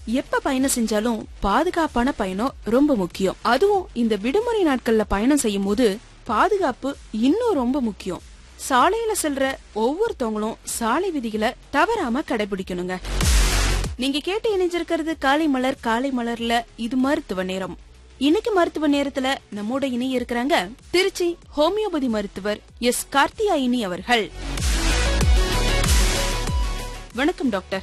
எப்ப பயணம் செஞ்சாலும் பாதுகாப்பான பயணம் ரொம்ப முக்கியம் அதுவும் இந்த விடுமுறை நாட்கள்ல பயணம் செய்யும் போது பாதுகாப்பு இன்னும் ரொம்ப முக்கியம் சாலையில செல்ற ஒவ்வொருத்தவங்களும் சாலை விதிகளை தவறாம கடைபிடிக்கணுங்க நீங்க கேட்டு இணைஞ்சிருக்கிறது காலை மலர் காலை மலர்ல இது மருத்துவ நேரம் இன்னைக்கு மருத்துவ நேரத்துல நம்மோட இணைய இருக்கிறாங்க திருச்சி ஹோமியோபதி மருத்துவர் எஸ் கார்த்தியாயினி அவர்கள் வணக்கம் டாக்டர்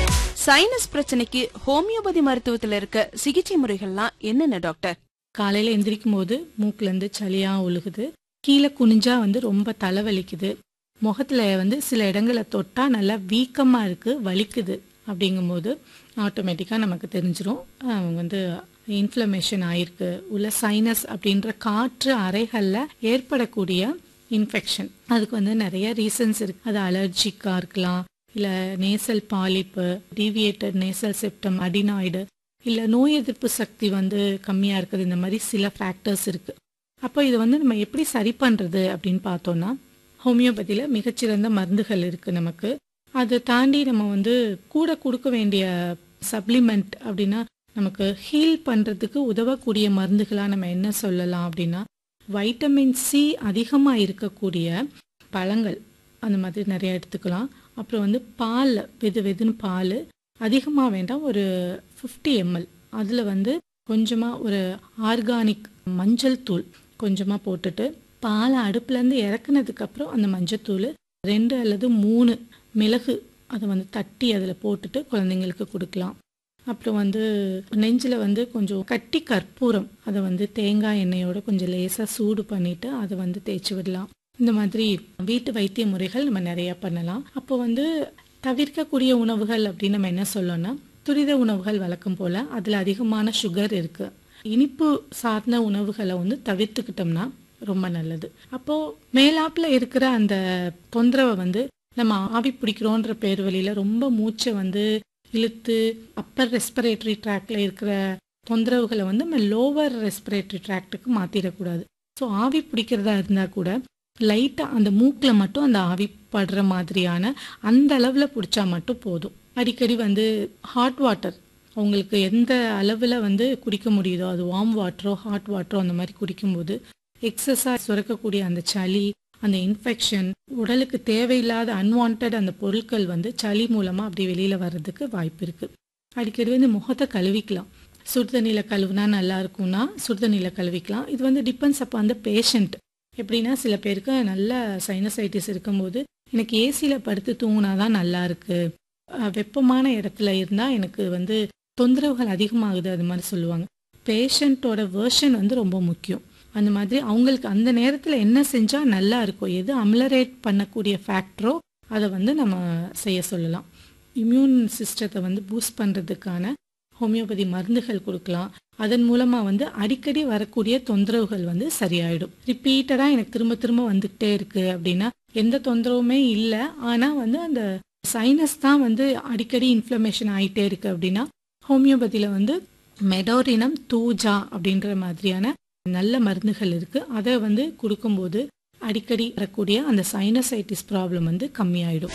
சைனஸ் பிரச்சனைக்கு ஹோமியோபதி மருத்துவத்துல இருக்க சிகிச்சை முறைகள்லாம் என்னென்ன டாக்டர் காலையில எந்திரிக்கும் போது மூக்குல இருந்து சளியா ஒழுகுது கீழே குனிஞ்சா வந்து ரொம்ப தலைவலிக்குது முகத்துல வந்து சில இடங்களை தொட்டா நல்லா வீக்கமா இருக்கு வலிக்குது அப்படிங்கும்போது ஆட்டோமேட்டிக்காக நமக்கு தெரிஞ்சிரும் அவங்க வந்து இன்ஃப்ளமேஷன் ஆயிருக்கு உள்ள சைனஸ் அப்படின்ற காற்று அறைகளில் ஏற்படக்கூடிய இன்ஃபெக்ஷன் அதுக்கு வந்து நிறைய ரீசன்ஸ் இருக்கு அது அலர்ஜிக்காக இருக்கலாம் இல்லை nasal polyp deviated nasal septum adenoid இல்லை நோய் எதிர்ப்பு சக்தி வந்து கம்மியாக இருக்குது இந்த மாதிரி சில ஃபேக்டர்ஸ் இருக்கு அப்போ இதை வந்து நம்ம எப்படி சரி பண்ணுறது அப்படின்னு பார்த்தோம்னா ஹோமியோபதியில் மிகச்சிறந்த மருந்துகள் இருக்கு நமக்கு அதை தாண்டி நம்ம வந்து கூட கொடுக்க வேண்டிய சப்ளிமெண்ட் அப்படின்னா நமக்கு ஹீல் பண்ணுறதுக்கு உதவக்கூடிய மருந்துகளாக நம்ம என்ன சொல்லலாம் அப்படின்னா வைட்டமின் சி அதிகமாக இருக்கக்கூடிய பழங்கள் அந்த மாதிரி நிறைய எடுத்துக்கலாம் அப்புறம் வந்து பால் வெது வெதுன்னு பால் அதிகமாக வேண்டாம் ஒரு ஃபிஃப்டி எம்எல் அதில் வந்து கொஞ்சமாக ஒரு ஆர்கானிக் மஞ்சள் தூள் கொஞ்சமாக போட்டுட்டு பாலை அடுப்புலேருந்து இறக்குனதுக்கப்புறம் அந்த மஞ்சள் தூள் ரெண்டு அல்லது மூணு மிளகு அதை வந்து தட்டி அதில் போட்டுட்டு குழந்தைங்களுக்கு கொடுக்கலாம் அப்புறம் வந்து நெஞ்சில் வந்து கொஞ்சம் கட்டி கற்பூரம் அதை வந்து தேங்காய் எண்ணெயோட கொஞ்சம் லேசாக சூடு பண்ணிட்டு அதை வந்து தேய்ச்சி விடலாம் இந்த மாதிரி வீட்டு வைத்திய முறைகள் நம்ம நிறைய பண்ணலாம் அப்போ வந்து தவிர்க்கக்கூடிய உணவுகள் அப்படின்னு நம்ம என்ன சொல்லணும்னா துரித உணவுகள் வழக்கம் போல அதில் அதிகமான சுகர் இருக்கு இனிப்பு சார்ந்த உணவுகளை வந்து தவிர்த்துக்கிட்டோம்னா ரொம்ப நல்லது அப்போ மேலாப்புல இருக்கிற அந்த தொந்தரவை வந்து நம்ம ஆவி பிடிக்கிறோன்ற பேர் வழியில ரொம்ப மூச்சை வந்து இழுத்து அப்பர் ரெஸ்பிரேட்டரி ட்ராக்ல இருக்கிற தொந்தரவுகளை வந்து நம்ம லோவர் ரெஸ்பிரேட்டரி ட்ராக்டுக்கு மாத்திடக்கூடாது ஸோ ஆவி பிடிக்கிறதா இருந்தா கூட லைட்டாக அந்த மூக்கில் மட்டும் அந்த ஆவி படுற மாதிரியான அந்த அளவில் பிடிச்சா மட்டும் போதும் அடிக்கடி வந்து ஹாட் வாட்டர் அவங்களுக்கு எந்த அளவில் வந்து குடிக்க முடியுதோ அது வார்ம் வாட்டரோ ஹாட் வாட்டரோ அந்த மாதிரி குடிக்கும்போது எக்ஸஸாக சுரக்கக்கூடிய அந்த சளி அந்த இன்ஃபெக்ஷன் உடலுக்கு தேவையில்லாத அன்வான்ட் அந்த பொருட்கள் வந்து சளி மூலமாக அப்படி வெளியில் வர்றதுக்கு வாய்ப்பு இருக்குது அடிக்கடி வந்து முகத்தை கழுவிக்கலாம் சுடுதண்ணியில் கழுவுனா நல்லா இருக்கும்னா சுடுதண்ணியில் கழுவிக்கலாம் இது வந்து டிபெண்ட்ஸ் அப்போ அந்த பேஷண்ட் எப்படின்னா சில பேருக்கு நல்ல சைனசைட்டிஸ் இருக்கும்போது எனக்கு ஏசியில் படுத்து தூங்கினா தான் நல்லா இருக்கு அஹ் வெப்பமான இடத்துல இருந்தால் எனக்கு வந்து தொந்தரவுகள் அதிகமாகுது அது மாதிரி சொல்லுவாங்க பேஷண்ட்டோட வேர்ஷன் வந்து ரொம்ப முக்கியம் அந்த மாதிரி அவங்களுக்கு அந்த நேரத்தில் என்ன செஞ்சால் நல்லா இருக்கும் எது அம்லரேட் பண்ணக்கூடிய ஃபேக்டரோ அதை வந்து நம்ம செய்ய சொல்லலாம் இம்யூன் சிஸ்டத்தை வந்து பூஸ்ட் பண்ணுறதுக்கான ஹோமியோபதி மருந்துகள் கொடுக்கலாம் அதன் மூலமாக வந்து அடிக்கடி வரக்கூடிய தொந்தரவுகள் வந்து சரியாயிடும் ரிப்பீட்டடாக எனக்கு திரும்ப திரும்ப வந்துக்கிட்டே இருக்கு அப்படின்னா எந்த தொந்தரவுமே இல்லை ஆனால் வந்து அந்த சைனஸ் தான் வந்து அடிக்கடி இன்ஃப்ளமேஷன் ஆகிட்டே இருக்கு அப்படின்னா ஹோமியோபதியில் வந்து மெடோரினம் தூஜா அப்படின்ற மாதிரியான நல்ல மருந்துகள் இருக்கு அதை வந்து கொடுக்கும்போது அடிக்கடி வரக்கூடிய அந்த சைனசைட்டிஸ் ப்ராப்ளம் வந்து கம்மியாயிடும்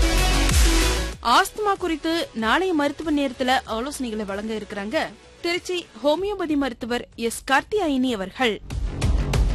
ஆஸ்துமா குறித்து நாளைய மருத்துவ நேரத்துல ஆலோசனைகளை வழங்க இருக்கிறாங்க திருச்சி ஹோமியோபதி மருத்துவர் எஸ் கார்த்தியாயினி அவர்கள்